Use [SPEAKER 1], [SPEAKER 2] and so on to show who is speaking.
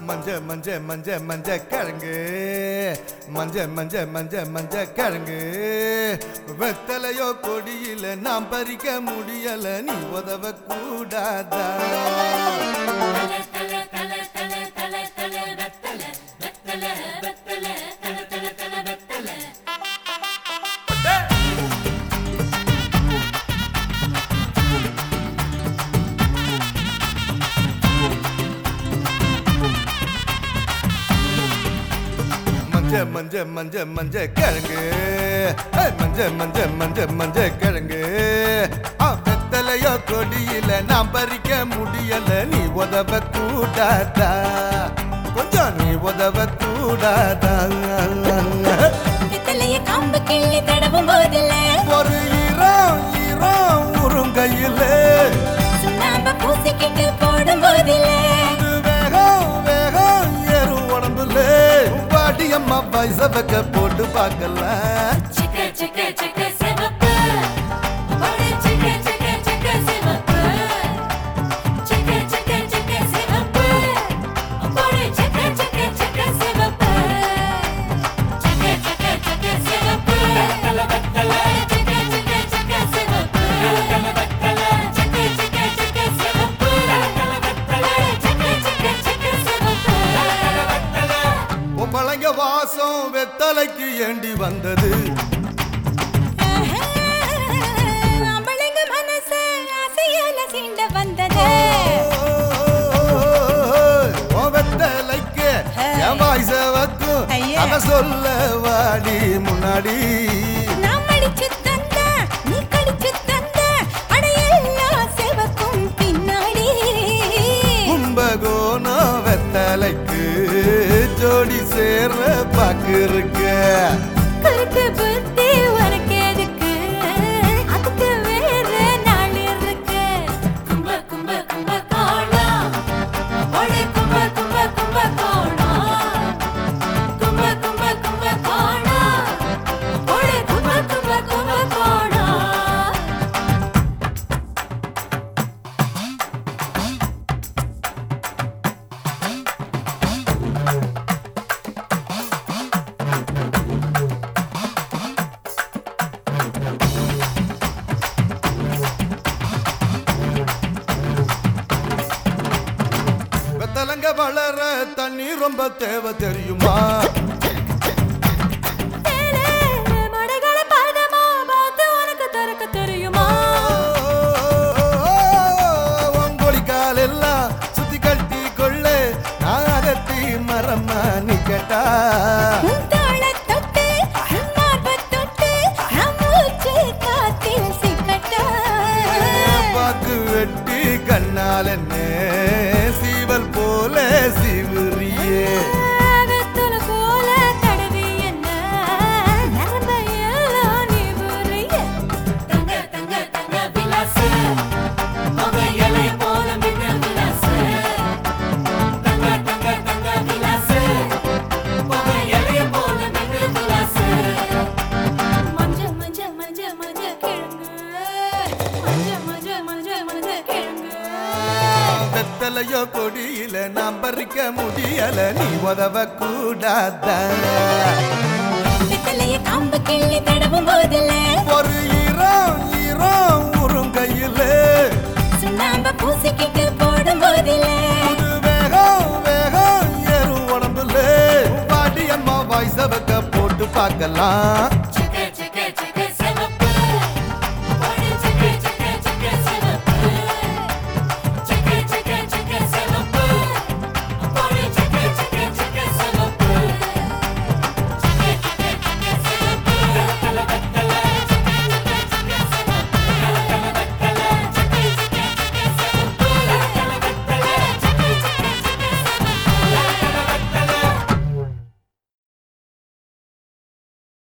[SPEAKER 1] மஞ்ச மஞ்ச மஞ்ச மஞ்ச கிழங்கு மஞ்ச மஞ்ச மஞ்ச மஞ்ச கிழங்கு வெத்தலையோ கொடியில நாம் பறிக்க முடியல நீ உதவ கூடாதா மஞ்ச மஞ்ச மஞ்ச மஞ்ச கிழங்கு ஏய், மஞ்ச மஞ்ச மஞ்ச மஞ்ச கிழங்கு ஆ, வெத்தலையோ கொடியில நாம் பறிக்க முடியல நீ உதவ கூடாதா கொஞ்சம் நீ உதவ கூடாதா
[SPEAKER 2] பித்தளைய காம்பு கிள்ளி தடவும் போதில்ல
[SPEAKER 1] ஒரு ஈரம் ஈரம் உருங்கையில
[SPEAKER 2] சுண்ணாம்ப பூசிக்கிட்டு போடும் போதில்ல
[SPEAKER 1] இது வேகம் வேகம் ஏறும் உடம்புல பாட்டி அம்மா பைச வைக்க போட்டு பார்க்கலாம்
[SPEAKER 2] சிக்க சிக்க சிக்க சிவப்பு ஒரு சிக்க சிக்க சிக்க சிவப்பு சிக்க சிக்க சிக்க சிவப்பு ஒரு சிக்க சிக்க சிக்க சிவப்பு சிக்க சிக்க சிக்க சிவப்பு வெத்தல வெத்தல சிக்க சிக்க சிக்க சிவப்பு வெத்தல வெத்தல சிக்க சிக்க சிக்க சிவப்பு வெத்தல வெத்தல சிக்க சிக்க சிக்க சிவப்பு வெத்தல வெத்தல
[SPEAKER 1] பொம்பளைங்க வாசம் வெத்தலைக்கு ஏண்டி வந்தது
[SPEAKER 2] அவளுங்க மனசு ஆசையால சீண்ட வந்தது
[SPEAKER 1] ஓ வெத்தலைக்கு என் வாய்ஸ வைக்கும்
[SPEAKER 2] ஐயா.
[SPEAKER 1] அத சொல்ல வாடி முன்னாடி
[SPEAKER 2] நான் மடிச்சு தந்த நீ கடிச்சு தந்த அடையெல்லாம் சிவக்கும் பின்னாடி
[SPEAKER 1] கும்பகோணம் வெத்தலைக்கு ஜோடி சேர பாக்குருக்க
[SPEAKER 2] குறுக்கு புத்தி உனக்கு எதுக்கு அதுக்கு வேற நாள் இருக்கு கும்ப கும்ப கும்ப கோணம் ஒளி கும்ப கும்ப கும்ப கோணம் கும்ப கும்ப கும்ப கோணம் ஒளி கும்ப கும்ப கும்ப கோணம்
[SPEAKER 1] வெத்தலங்க வளர தண்ணி ரொம்ப தேவை தெரியுமா
[SPEAKER 2] தேனே, மடைகளை பாதமா பார்த்து உனக்கு திறக்க தெரியுமா?
[SPEAKER 1] ஒங்கொழிக்கால் எல்லாம் சுத்தி கட்டி கொள்ளு நாகத்தி மரமா நிக்கட்டா
[SPEAKER 2] உன் தோளைத் தொட்டு, உன் மார்பைத் தொட்டு, நம் மூச்சு காத்தில் சிக்கட்டா.
[SPEAKER 1] பாக்கு வெட்டி கண்ணால் என்ன சீவல் போல சிவுரியே
[SPEAKER 2] வெத்தலை போல தடவி என்ன, நரம்பையெல்லாம் நீ புரிய. தங்க, தங்க, தங்க விலாசு, உங்க இலை போல மின்னல் விலாசு. தங்க, தங்க, தங்க விலாசு, உங்க இலை போல மின்னல் விலாசு. மஞ்ச மஞ்ச மஞ்ச மஞ்ச கிழங்கு மஞ்ச மஞ்ச மஞ்ச மஞ்ச கிழங்கு
[SPEAKER 1] வெத்தலையோ கொடியில நாம் பறிக்க முடியல நீ உதவ கூடாதா
[SPEAKER 2] பித்தளைய காம்பு கிள்ளி தடவும் போதில்ல
[SPEAKER 1] ஒரு ஈரம் ஈரம் உருங்கையில
[SPEAKER 2] சுண்ணாம்ப பூசிக்கிட்டு போடும் போதில்ல
[SPEAKER 1] புது வேகம் வேகம் ஏறும் உடம்புல பாட்டி அம்மா வாய்ஸ வைக்க போட்டு பார்க்கலாம்